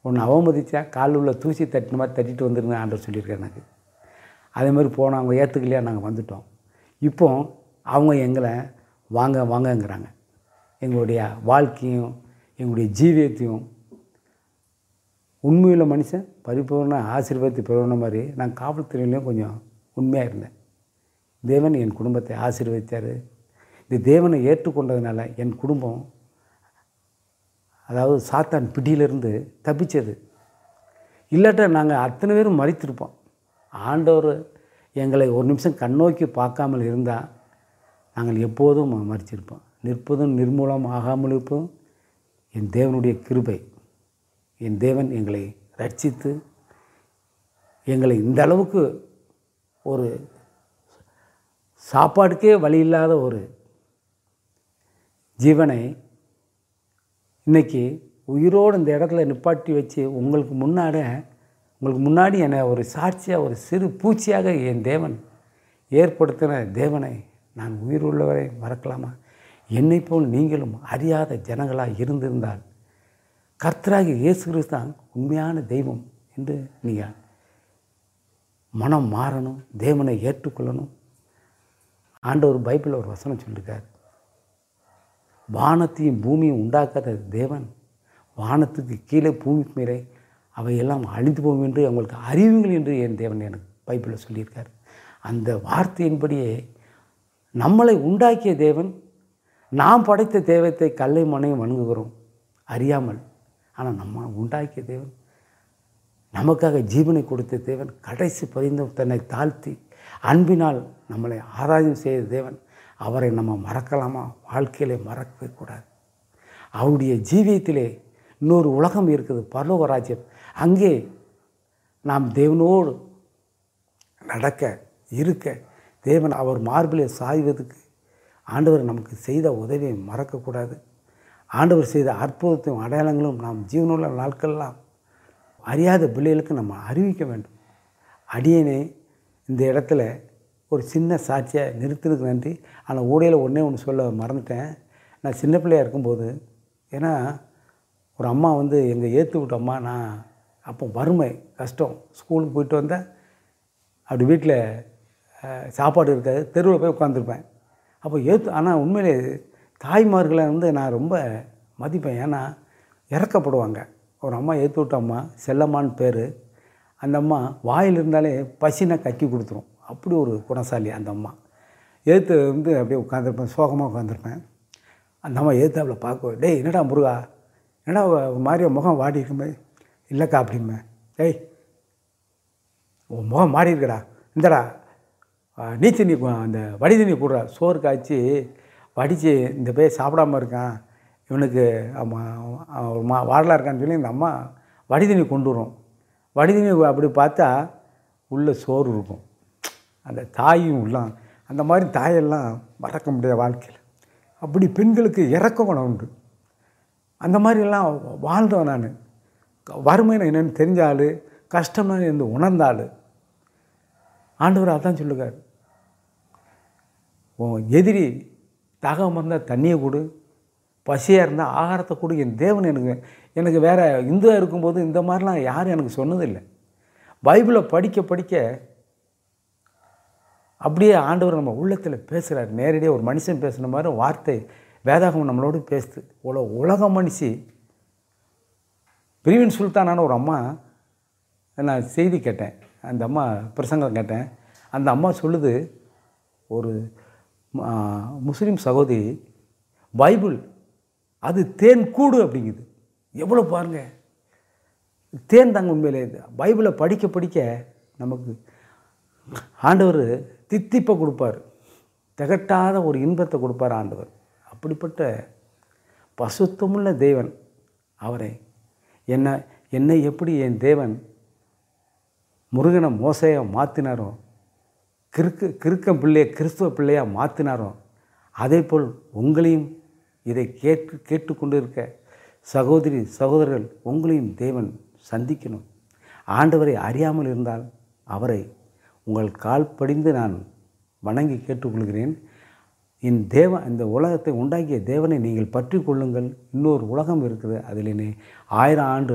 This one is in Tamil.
உன்னை அவமதிச்சா காலில் உள்ள தூசி தட்டின மாதிரி தட்டிட்டு வந்துருங்க ஆண்டவர் சொல்லியிருக்காரு எனக்கு அதே மாதிரி போனோம் அவங்க ஏற்றுக்கலையா நாங்கள் வந்துட்டோம் இப்போ அவங்க எங்களை வாங்க வாங்கங்கிறாங்க எங்களுடைய வாழ்க்கையும் எங்களுடைய ஜீவியத்தையும் உண்மையுள்ள மனுஷன் பரிபூர்ண ஆசீர்வாதத்தை பெறணும் மாதிரி நான் காவல்துறையிலையும் கொஞ்சம் உண்மையாக இருந்தேன் தேவன் என் குடும்பத்தை ஆசீர்வதித்தார் இந்த தேவனை ஏற்றுக்கொண்டதுனால என் குடும்பம் அதாவது சாத்தான் பிடியிலிருந்து தப்பிச்சது இல்லாட்டா நாங்கள் அத்தனை பேரும் மறித்திருப்போம் ஆண்டவர் எங்களை ஒரு நிமிஷம் கண்ணோக்கி பார்க்காமல் இருந்தால் நாங்கள் எப்போதும் மறிச்சிருப்போம் நிற்பதும் நிர்மூலம் ஆகாமல் இருப்போம் என் தேவனுடைய கிருபை என் தேவன் எங்களை ரட்சித்து எங்களை இந்த அளவுக்கு ஒரு சாப்பாடுக்கே வழி இல்லாத ஒரு ஜீவனை இன்னைக்கு உயிரோடு இந்த இடத்துல நிப்பாட்டி வச்சு உங்களுக்கு முன்னாடி உங்களுக்கு முன்னாடி என்னை ஒரு சாட்சியாக ஒரு சிறு பூச்சியாக என் தேவன் ஏற்படுத்தின தேவனை நான் உயிருள்ளவரை மறக்கலாமா என்னை போல் நீங்களும் அறியாத ஜனங்களாக இருந்திருந்தால் கர்த்தராகி இயேசு கிறிஸ்து தான் உண்மையான தெய்வம் என்று நீங்கள் மனம் மாறணும் தேவனை ஏற்றுக்கொள்ளணும் ஆண்டவர் பைபிளில் ஒரு வசனம் சொல்லியிருக்கார் வானத்தையும் பூமியும் உண்டாக்காத தேவன் வானத்துக்கு கீழே பூமிக்கு மேலே அவையெல்லாம் அழிந்து போகும் என்று அவங்களுக்கு அறிவுங்கள் என்று என் தேவன் எனக்கு பைபிளில் சொல்லியிருக்கார் அந்த வார்த்தையின்படியே நம்மளை உண்டாக்கிய தேவன் நாம் படைத்த தெய்வத்தை கல்லை மனையும் வணங்குகிறோம் அறியாமல் ஆனால் நம்ம உண்டாக்கிய தேவன் நமக்காக ஜீவனை கொடுத்த தேவன் கடைசி பரிந்தும் தன்னை தாழ்த்தி அன்பினால் நம்மளை ஆராதனை செய்த தேவன் அவரை நம்ம மறக்கலாமா வாழ்க்கையிலே மறக்கவே கூடாது அவருடைய ஜீவியத்திலே இன்னொரு உலகம் இருக்குது பரலோக ராஜ்யம் அங்கே நாம் தேவனோடு நடக்க இருக்க தேவன் அவர் மார்பிலே சாய்வதற்கு ஆண்டவர் நமக்கு செய்த உதவியை மறக்கக்கூடாது ஆண்டவர் செய்த அற்புதத்தையும் அடையாளங்களும் நாம் ஜீவனுள்ள நாட்கள்லாம் அறியாத பிள்ளைகளுக்கு நம்ம அறிவிக்க வேண்டும் அடியனே இந்த இடத்துல ஒரு சின்ன சாட்சியாக நிறுத்தினதுக்கு நன்றி ஆனால் ஊடையில் ஒன்றே ஒன்று சொல்ல மறந்துட்டேன் நான் சின்ன பிள்ளையாக இருக்கும்போது ஏன்னா ஒரு அம்மா வந்து எங்கள் ஏற்று விட்ட அம்மா நான் அப்போ வறுமை கஷ்டம் ஸ்கூலுக்கு போயிட்டு வந்தேன் அப்படி வீட்டில் அஹ், சாப்பாடு இருக்காது தெருவில் போய் உட்காந்துருப்பேன் அப்போ ஏற்று ஆனால் உண்மையிலே தாய்மார்களை வந்து நான் ரொம்ப மதிப்பேன் ஏன்னா இறக்கப்படுவாங்க ஒரு அம்மா ஏற்று விட்ட அம்மா செல்லம்மான்னு பேர் அந்த அம்மா வாயில் இருந்தாலே பசினா கக்கி கொடுத்துரும் அப்படி ஒரு குணசாலி அந்த அம்மா ஏற்று வந்து அப்படியே உட்காந்துருப்பேன் சோகமாக உட்காந்துருப்பேன் அந்த அம்மா ஏற்றாப்புல பார்க்க டேய் என்னடா முருகா என்னடா ஒரு மாதிரி முகம் வாடி இருக்குமே இல்லைக்கா அப்படிமே டேய் உன் முகம் மாறி இருக்குடா இந்தடா நீ தண்ணி கு- அந்த வடி தண்ணி கூடுறா சோறு காய்ச்சி வடித்து இந்த பேர் சாப்பிடாம இருக்கான் இவனுக்கு ஆமாம் அவன் ஒரு மா வாடலாக இருக்கான்னு சொல்லி இந்த அம்மா வடி தண்ணி கொண்டு வரும் வடி தண்ணி அப்படி பார்த்தா உள்ள சோறு இருக்கும் அந்த தாயும் உள்ளாம் அந்த மாதிரி தாயெல்லாம் மறக்க முடியாத வாழ்க்கையில் அப்படி பெண்களுக்கு இறக்க குணம் உண்டு அந்த மாதிரிலாம் வாழ்ந்தவன் நான் வறுமைன்னு என்னென்னு தெரிஞ்ச ஆள் கஷ்டம்னு இருந்து உணர்ந்த ஆள் ஆண்டவர் அதான் சொல்லுகார் உன் எதிரி தாகம் இருந்தால் தண்ணியை கொடு பசியாக இருந்தால் ஆகாரத்தை கொடு என் தேவன் எனக்கு எனக்கு வேறு இந்துவாக இருக்கும்போது இந்த மாதிரிலாம் யாரும் எனக்கு சொன்னதில்லை பைபிளை படிக்க படிக்க அப்படியே ஆண்டவர் நம்ம உள்ளத்தில் பேசுகிறார் நேரடியாக ஒரு மனுஷன் பேசுன மாதிரி வார்த்தை வேதாகம் நம்மளோடு பேசுது உல உலக மனுஷி பிரிவின் சுல்தானான ஒரு அம்மா நான் செய்தி கேட்டேன் அந்த அம்மா பிரசங்கம் கேட்டேன் அந்த அம்மா சொல்லுது ஒரு ஆ, முஸ்லீம் சகோதரி பைபிள் அது தேன் கூடு அப்படிங்குது எவ்வளோ பாருங்க தேன் தாங்க உண்மையிலே இது பைபிளை படிக்க படிக்க நமக்கு ஆண்டவர் தித்திப்பை கொடுப்பார் திகட்டாத ஒரு இன்பத்தை கொடுப்பார் ஆண்டவர் அப்படிப்பட்ட பசுத்தமுள்ள தேவன் அவரை என்ன என்னை எப்படி என் தேவன் முருகனை மோசையை மாற்றினாரோ கிறுக்கு கிறுக்கம் பிள்ளையை கிறிஸ்துவ பிள்ளையாக மாற்றினாரோ அதே போல் உங்களையும் இதை கேட்டு கேட்டுக்கொண்டு இருக்க சகோதரி சகோதரர்கள் உங்களையும் தேவன் சந்திக்கணும் ஆண்டவரை அறியாமல் இருந்தால் அவரை உங்கள் கால் படிந்து நான் வணங்கி கேட்டுக்கொள்கிறேன் என் தேவ இந்த உலகத்தை உண்டாக்கிய தேவனை நீங்கள் பற்றி கொள்ளுங்கள் இன்னொரு உலகம் இருக்குது அதில் ஆயிரம் ஆண்டு